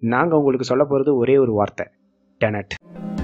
நாங்கள் உங்களுக்கு சொல்ல போகிறது ஒரே ஒரு வார்த்தை டெனட்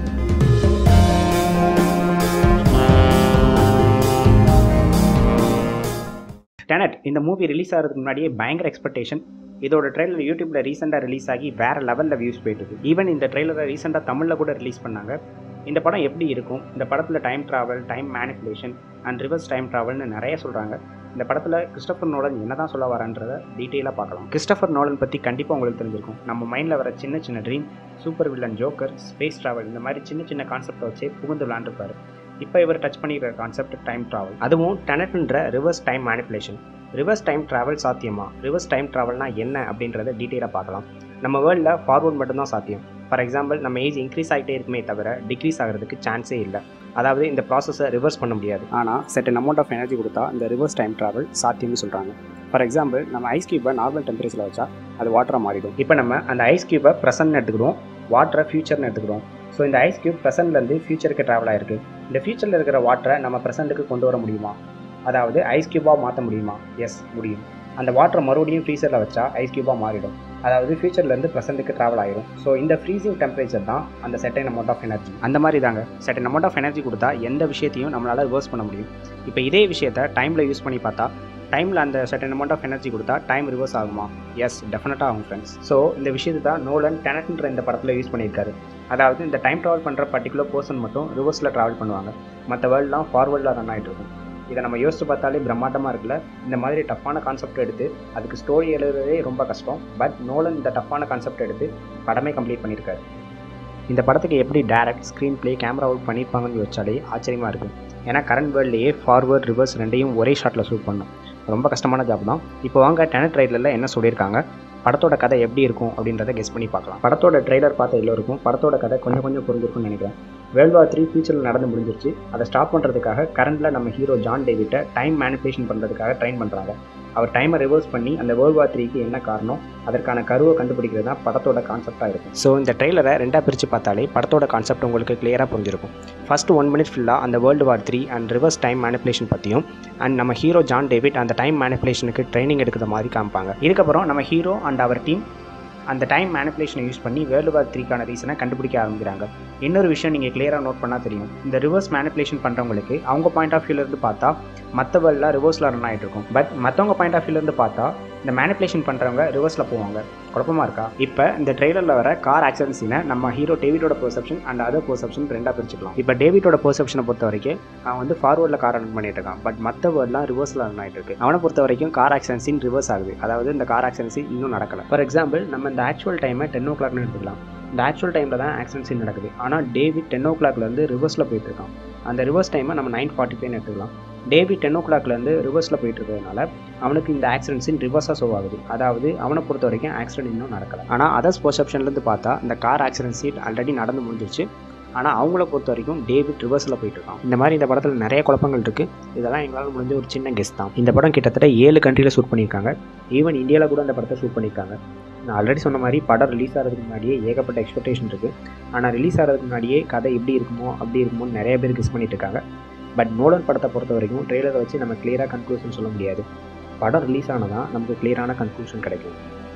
டெனட் இந்த மூவி ரிலீஸ் ஆகிறதுக்கு முன்னாடியே பயங்கர எக்ஸ்பெக்டேஷன் இதோட ட்ரெய்லர் யூடியூப்ல ரீசெண்டாக ரிலீஸ் ஆகி வேற லெவலில் வியூஸ் போயிட்டு இருக்கு ஈவன் இந்த ட்ரெய்லரை ரீசெண்டாக தமிழில் கூட ரிலீஸ் பண்ணாங்க இந்த படம் எப்படி இருக்கும் இந்த படத்தில் time travel time manipulation and reverse time ட்ராவல்னு நிறைய சொல்கிறாங்க இந்த படத்தில் கிறிஸ்டபர் நோலன் என்ன தான் சொல்ல வரன்றதை டீட்டெயிலாக பார்க்கலாம் கிறிஸ்டபர் நோலன் பற்றி கண்டிப்பாக உங்களுக்கு தெரிஞ்சிருக்கும் நம்ம மைண்டில் வர சின்ன சின்ன dream super villain Joker space travel இந்த மாதிரி சின்ன சின்ன கான்செப்டை வச்சே புகுந்து விளாண்டுருப்பாரு இப்போ இவர் டச் பண்ணிக்கிற கான்செப்ட் டைம் ட்ராவல் அதுவும் டெனட்ன்ற reverse time manipulation reverse time travel சாத்தியமா ரிவர்ஸ் டைம் ட்ராவல்னா என்ன அப்படின்றத டீட்டெயிலாக பார்க்கலாம் நம்ம வேர்ல்டில் ஃபார்வர்ட் மட்டும்தான் சாத்தியம் ஃபார் எக்ஸாம்பிள் நம்ம ஏஜ் இன்க்ரீஸ் ஆகிட்டே இருக்குமே தவிர டிக்ரீஸ் ஆகிறதுக்கு சான்ஸே இல்லை அதாவது இந்த ப்ராசஸை ரிவர்ஸ் பண்ண முடியாது ஆனால் செட்டன் அமௌண்ட் ஆஃப் எனர்ஜி கொடுத்தா இந்த ரிவர்ஸ் டைம் ட்ராவல் சாத்தியம்னு சொல்கிறாங்க ஃபார் எக்ஸாம்பிள் நம்ம ஐஸ் கியூபை நார்மல் டெம்பரேச்சரில் வச்சா அது வாட்டராக மாறிடும் இப்போ நம்ம அந்த ஐஸ் கியூபை ப்ரெசன்ட் எடுத்துக்கிறோம் வாட்டரை ஃபியூச்சர்னு எடுத்துக்கிறோம் ஸோ இந்த ஐஸ் கியூப் ப்ரெசன்ட்லேருந்து ஃபியூச்சருக்கு ட்ராவல் ஆயிருக்கு இந்த ஃபியூச்சரில் இருக்கிற வாட்டரை நம்ம ப்ரெசண்ட்டுக்கு கொண்டு வர முடியுமா அதாவது ஐஸ் கியூபாக மாற்ற முடியுமா எஸ் முடியும் அந்த வாட்டரை மறுபடியும் ஃப்ரீசரில் வச்சா ஐஸ் கியூபாக மாறிடும் அதாவது ஃபியூச்சர்லேருந்து ப்ரெசென்ட்டுக்கு ட்ராவல் ஆயிரும் ஸோ இந்த ஃப்ரீசிங் டெம்பரேச்சர் தான் அந்த செட்டன் அமௌண்ட் ஆஃப் எனர்ஜி அந்த மாதிரி தாங்க செட்டன் அமௌண்ட் ஆஃப் எனர்ஜி கொடுத்தா எந்த விஷயத்தையும் நம்மளால் ரிவர்ஸ் பண்ண முடியும் இப்போ இதே விஷயத்தை டைமில் யூஸ் பண்ணி பார்த்தா டைமில் அந்த செட்டன் அமௌண்ட் ஆஃப் எனர்ஜி கொடுத்தா டைம் ரிவர்ஸ் ஆகுமா எஸ் டெஃபினட்டாக ஆகும் ஃப்ரெண்ட்ஸ் ஸோ இந்த விஷயத்தை தான் நோலன் டெனட்ன்ற இந்த படத்தில் யூஸ் பண்ணியிருக்காரு அதாவது இந்த டைம் ட்ராவல் பண்ணுற பர்டிகுலர் பர்சன் மட்டும் ரிவர்ஸில் ட்ராவல் பண்ணுவாங்க மற்ற வேர்ல்ட்லாம் ஃபார்வர்டில் ரன் ஆகிட்டு இருக்கும் இதை நம்ம யோசிச்சு பார்த்தாலே பிரம்மாண்டமாக இருக்குல்ல இந்த மாதிரி டஃப்பான கான்செப்ட் எடுத்து அதுக்கு ஸ்டோரி எழுதுறதே ரொம்ப கஷ்டம் பட் நோலன் இந்த டஃப்பான கான்செப்ட் எடுத்து படமே கம்ப்ளீட் பண்ணியிருக்காரு இந்த படத்துக்கு எப்படி direct screenplay camera out பண்ணியிருப்பாங்கன்னு வச்சாலே ஆச்சரியமாக இருக்கும் ஏன்னா கரண்ட் வேர்ல்ட்லேயே ஃபார்வர்ட் ரிவர்ஸ் ரெண்டையும் ஒரே ஷாட்டில் ஷூட் பண்ணும் ரொம்ப கஷ்டமான ஜாப் தான் இப்போ வாங்க டெனட் ட்ரைலரில் என்ன சொல்லியிருக்காங்க படத்தோட கதை எப்படி இருக்கும் அப்படின்றத கெஸ் பண்ணி பார்க்கலாம் படத்தோட ட்ரெய்லர் பார்த்த எல்லோருக்கும் படத்தோட கதை கொஞ்சம் கொஞ்சம் புரிஞ்சிருக்கும்னு நினைக்கிறேன் வேர்ல்ட் வார் த்ரீ ஃபியூச்சரில் நடந்து முடிஞ்சிருச்சு அதை ஸ்டாப் பண்ணுறதுக்காக கரண்டில் நம்ம ஹீரோ ஜான் டேவிட்டை டைம் மேனிப்புலேஷன் பண்ணுறதுக்காக ட்ரைன் பண்ணுறாங்க அவர் டைமை ரிவர்ஸ் பண்ணி அந்த வேர்ல்ட் வார் த்ரீக்கு என்ன காரணம் அதற்கான கருவை கண்டுபிடிக்கிறது தான் படத்தோட கான்செப்டாக இருக்கும் ஸோ இந்த ட்ரெய்லரை ரெண்டாக பிரித்து பார்த்தாலே படத்தோட கான்செப்ட் உங்களுக்கு கிளியராக புரிஞ்சிருக்கும் ஃபர்ஸ்ட் ஒன் மினிட் ஃபுல்லாக அந்த world war three and reverse time manipulation பற்றியும் அண்ட் நம்ம ஹீரோ ஜான் டேவிட் அந்த டைம் மேனிப்புலேஷனுக்கு ட்ரைனிங் எடுக்கிற மாதிரி காமிப்பாங்க இதுக்கப்புறம் நம்ம ஹீரோ அண்ட் அவர் டீம் அந்த டைம் மேனிப்புலேஷனை யூஸ் பண்ணி வேர்ல்டு வார் த்ரீக்கான ரீசனை கண்டுபிடிக்க ஆரம்பிக்கிறாங்க இன்னொரு விஷயம் நீங்கள் கிளியராக நோட் பண்ணால் தெரியும் இந்த ரிவர்ஸ் மேனிப்புலேஷன் பண்ணுறவங்களுக்கு அவங்க பாயிண்ட் ஆஃப் வியூலேருந்து பார்த்தா மற்ற வேர்ல்டில் ரிவர்ஸில் ரன் ஆகிட்டு இருக்கும் பட் மற்றவங்க பாயிண்ட் ஆஃப் வியூலேருந்து பார்த்தா இந்த மேனிப்புலேஷன் பண்ணுறவங்க ரிவர்ஸில் போவாங்க குழப்பமா இருக்கா இப்போ இந்த ட்ரெய்லரில் வர கார் ஆக்சிடென்ட் சீனை நம்ம ஹீரோ டேவிட்டோட பெர்செப்ஷன் அண்ட் அதர் பெர்செப்ஷன் ரெண்டாக பிரிச்சுக்கலாம் இப்போ டேவிட்டோட பெர்செப்ஷனை பொறுத்த வரைக்கும் அவன் வந்து ஃபார்வர்டில் கார் ரன் பண்ணிட்டு இருக்கான் பட் மற்ற வேர்ட்லாம் ரிவர்ஸில் ரன் ஆகிட்டு இருக்கு அவனை பொறுத்த வரைக்கும் கார் ஆக்சிடென்ட் சீன் ரிவர்ஸ் ஆகுது அதாவது இந்த கார் ஆக்சிடென்ட் சீன் இன்னும் நடக்கல ஃபார் எக்ஸாம்பிள் நம்ம இந்த ஆக்சுவல் டைமை டென் ஓ கிளாக்னு எடுத்துக்கலாம் இந்த ஆக்சுவல் டைமில் தான் ஆக்சிடென்ட் சீன் நடக்குது ஆனால் டேவிட் டென் ஓ கிளாக்லேருந்து ரிவர்ஸில் போயிட்டு இருக்கான் அந்த ரிவர்ஸ் டைமை நம்ம நைன் ஃபார்ட்டி ஃபைவ் எடுத்துக்கலாம் டேவிட் டென் ஓ கிளாக்லேருந்து ரிவர்ஸில் போயிட்டு இருக்கிறதுனால அவனுக்கு இந்த ஆக்சிடென்ட் சீன் ரிவர்ஸாக ஷோ ஆகுது அதாவது அவனை பொறுத்த வரைக்கும் ஆக்சிடென்ட் இன்னும் நடக்கல ஆனால் அதர்ஸ் பர்செப்ஷன்லேருந்து பார்த்தா இந்த கார் ஆக்சிடென்ட் சீட் ஆல்ரெடி நடந்து முடிஞ்சிருச்சு ஆனால் அவங்கள பொறுத்த வரைக்கும் டேவிட் ரிவர்ஸில் போயிட்டு இருக்கான் இந்த மாதிரி இந்த படத்தில் நிறைய குழப்பங்கள் இருக்குது இதெல்லாம் எங்களால் முடிஞ்ச ஒரு சின்ன கெஸ் தான் இந்த படம் கிட்டத்தட்ட ஏழு கண்ட்ரியில் ஷூட் பண்ணியிருக்காங்க ஈவன் இந்தியாவில் கூட அந்த படத்தை ஷூட் பண்ணியிருக்காங்க நான் ஆல்ரெடி சொன்ன மாதிரி படம் ரிலீஸ் ஆகிறதுக்கு முன்னாடியே ஏகப்பட்ட எக்ஸ்பெக்டேஷன் இருக்குது ஆனால் ரிலீஸ் ஆகிறதுக்கு முன்னாடியே கதை எப்படி இருக்குமோ அப்படி இருக்குமோன்னு நிறைய பேர் கெஸ் பண்ணிட்டு இருக்காங்க பட் நோலன் படத்தை பொறுத்த வரைக்கும் ட்ரெய்லரை வச்சு நம்ம கிளியராக கன்க்ளூஷன் சொல்ல முடியாது படம் ரிலீஸ் ஆனதான் நமக்கு கிளியரான கன்க்ளூஷன் கிடைக்கும்